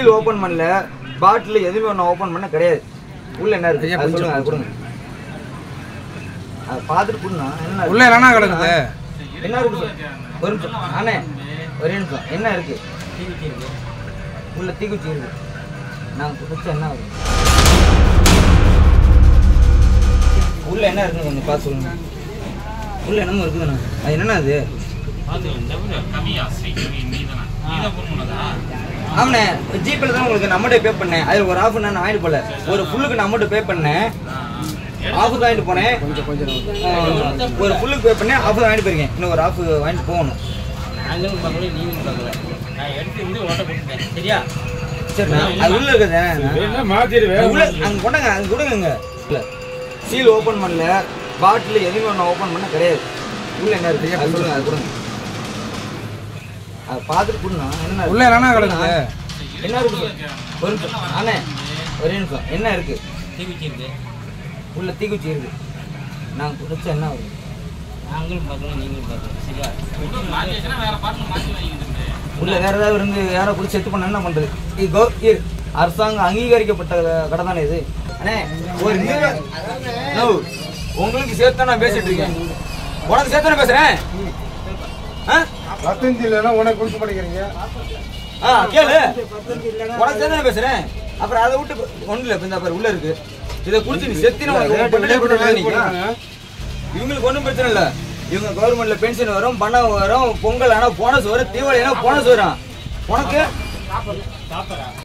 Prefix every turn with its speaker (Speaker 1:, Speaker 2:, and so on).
Speaker 1: Seal open பண்ணல பாட்டில் எதுவுமே ஒன்று ஓபன் பண்ண கிடையாது உள்ள என்ன இருக்கு
Speaker 2: ஐயா,
Speaker 1: அது
Speaker 2: கொஞ்சம்
Speaker 1: சொல்லுங்க அது கொடுங்க அதை பார்த்துட்டு கொடுங்க என்ன இருக்கு?
Speaker 2: உள்ள என்னண்ணா கிடக்குது
Speaker 1: என்ன இருக்கு சொல்லு. ஒரு நிமிஷம் அண்ணே ஒரே நிமிஷம் என்ன இருக்கு உள்ள தீக்குச்சி இருக்கு நாங்கள் குடிச்சா என்ன ஆகுது உள்ள என்ன இருக்குன்னு கொஞ்சம் பார்த்து சொல்லுங்க உள்ள என்னமோ இருக்குதுண்ணா அது என்னண்ணா அது ஆமாண்ணே ஜிபேல தான் உங்களுக்கு நம்மகிட்ட பே பண்ணேன் அதில் ஒரு ஆஃப் நான் வாங்கிட்டு போல ஒரு ஃபுல்லுக்கு நம்மகிட்ட பே பண்ணேன் ஆஃபுக்கு வாங்கிட்டு போனேன்
Speaker 2: கொஞ்சம் கொஞ்சம்
Speaker 1: ஆ, ஒரு ஃபுல்லுக்கு பே பண்ணேன் ஆஃப் வாங்கிட்டு போயிருக்கேன் இன்னும் ஒரு ஆஃப் வாங்கிட்டு போகணும்
Speaker 3: நாங்களும் பார்க்கல நீங்களும் பார்க்கல நான் எடுத்து வந்து ஓட்ட போட்டுட்டேன் சரியா
Speaker 1: சரி அது உள்ள இருக்குது உள்ள அங்கே கொண்டாங்க அங்கே கொடுங்க இல்லை சீல் ஓப்பன் பண்ணல பாட்டில் எதுவுமே ஒன்று ஓப்பன் பண்ண கிடையாது உள்ள என்ன இருக்கு அது சொல்லுங்க அது கொடுங்க அதை பார்த்துட்டு கொடுங்க என்ன
Speaker 2: உள்ள என்னண்ணா கிடக்குது
Speaker 1: என்ன இருக்கு சொல்லு. ஒரு நிமிஷம் அண்ணே ஒரே நிமிஷம் என்ன இருக்கு
Speaker 3: தீக்குச்சி இருக்கு
Speaker 1: உள்ள தீக்குச்சி இருக்கு நாங்கள் குடிச்சா என்ன ஆகுது
Speaker 3: நாங்களும் பார்க்கல நீங்களும் பார்க்கல சரியா
Speaker 1: உள்ள வேற ஏதாவது இருந்து யாரோ குடிச்சு செத்து பண்ண என்ன பண்றது இது கோ இரு அரசாங்கம் அங்கீகரிக்கப்பட்ட கடை தானே இது அண்ணே ஒரு நிமிடம். நோ, உங்களுக்கு சேர்த்து நான் பேசிட்டு இருக்கேன் உனக்கு சேர்த்து நான் பேசுறேன் ஆ?
Speaker 2: பத்தஞ்சு இல்லைன்னா உனக்கு கொடுக்க மாட்டேங்கிறீங்க
Speaker 1: ஆ கேளு உனக்கு சேர்த்து நான் பேசுறேன் அப்புறம் அதை விட்டு ஒண்ணு இல்ல இப்ப இந்த பாரு உள்ள இருக்கு இதை குடிச்சு நீ செத்தின உனக்கு பொண்ணுலே கூட நினைக்கிறா இவங்களுக்கு ஒன்றும் பிரச்சனை இல்லை இவங்க கவர்மெண்ட்ல பென்ஷன் வரும் பணம் வரும் பொங்கல் ஆனால் போனஸ் வரும் தீபாவளி ஆனால் போனஸ் வரும் உனக்கு